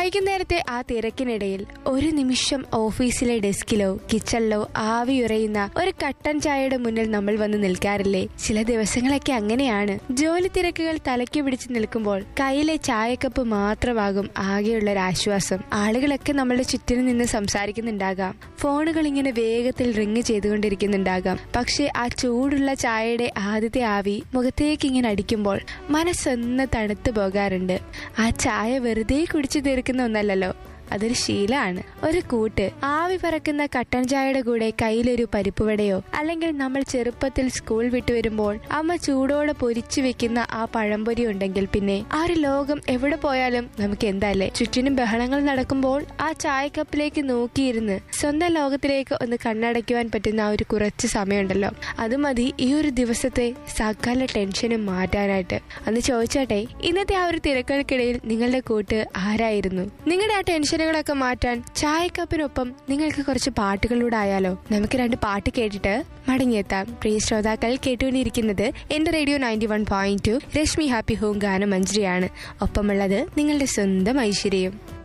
വൈകുന്നേരത്തെ ആ തിരക്കിനിടയിൽ ഒരു നിമിഷം ഓഫീസിലെ ഡെസ്കിലോ കിച്ചണിലോ ആവിയുറയുന്ന ഒരു കട്ടൻ ചായയുടെ മുന്നിൽ നമ്മൾ വന്ന് നിൽക്കാറില്ലേ ചില ദിവസങ്ങളൊക്കെ അങ്ങനെയാണ് ജോലി തിരക്കുകൾ തലയ്ക്ക് പിടിച്ച് നിൽക്കുമ്പോൾ കയ്യിലെ ചായക്കപ്പ് മാത്രമാകും ആകെയുള്ള ഒരു ആശ്വാസം ആളുകളൊക്കെ നമ്മളുടെ ചുറ്റിനും നിന്ന് സംസാരിക്കുന്നുണ്ടാകാം ഫോണുകൾ ഇങ്ങനെ വേഗത്തിൽ റിങ് ചെയ്തുകൊണ്ടിരിക്കുന്നുണ്ടാകാം പക്ഷെ ആ ചൂടുള്ള ചായയുടെ ആദ്യത്തെ ആവി മുഖത്തേക്ക് ഇങ്ങനെ അടിക്കുമ്പോൾ മനസ്സൊന്ന് തണുത്തു പോകാറുണ്ട് ആ ചായ വെറുതെ കുടിച്ചു തീർക്കുന്ന ഒന്നല്ലല്ലോ അതൊരു ശീലമാണ് ഒരു കൂട്ട് ആവി പറക്കുന്ന കട്ടൻ ചായയുടെ കൂടെ കയ്യിലൊരു പരിപ്പുവടയോ അല്ലെങ്കിൽ നമ്മൾ ചെറുപ്പത്തിൽ സ്കൂൾ വിട്ടു വരുമ്പോൾ അമ്മ ചൂടോടെ പൊരിച്ചു വെക്കുന്ന ആ പഴംപൊരി ഉണ്ടെങ്കിൽ പിന്നെ ആ ഒരു ലോകം എവിടെ പോയാലും നമുക്ക് എന്താല്ലേ ചുറ്റിനും ബഹളങ്ങൾ നടക്കുമ്പോൾ ആ ചായക്കപ്പിലേക്ക് നോക്കിയിരുന്ന് സ്വന്തം ലോകത്തിലേക്ക് ഒന്ന് കണ്ണടയ്ക്കുവാൻ പറ്റുന്ന ആ ഒരു കുറച്ച് സമയമുണ്ടല്ലോ അത് മതി ഈ ഒരു ദിവസത്തെ സകല ടെൻഷനും മാറ്റാനായിട്ട് അന്ന് ചോദിച്ചാട്ടെ ഇന്നത്തെ ആ ഒരു തിരക്കുകൾക്കിടയിൽ നിങ്ങളുടെ കൂട്ട് ആരായിരുന്നു നിങ്ങളുടെ ആ ടെൻഷനുകളൊക്കെ മാറ്റാൻ ചായക്കപ്പിനൊപ്പം നിങ്ങൾക്ക് കുറച്ച് പാട്ടുകളിലൂടെ ആയാലോ നമുക്ക് രണ്ട് പാട്ട് കേട്ടിട്ട് മടങ്ങിയെത്താം പ്രിയ ശ്രോതാക്കൾ കേട്ടുകൊണ്ടിരിക്കുന്നത് എന്റെ radio ninety one point two Reshmi happy home ഗാനം മഞ്ജരിയാണ് ഒപ്പമുള്ളത് നിങ്ങളുടെ സ്വന്തം ഐശ്വര്യം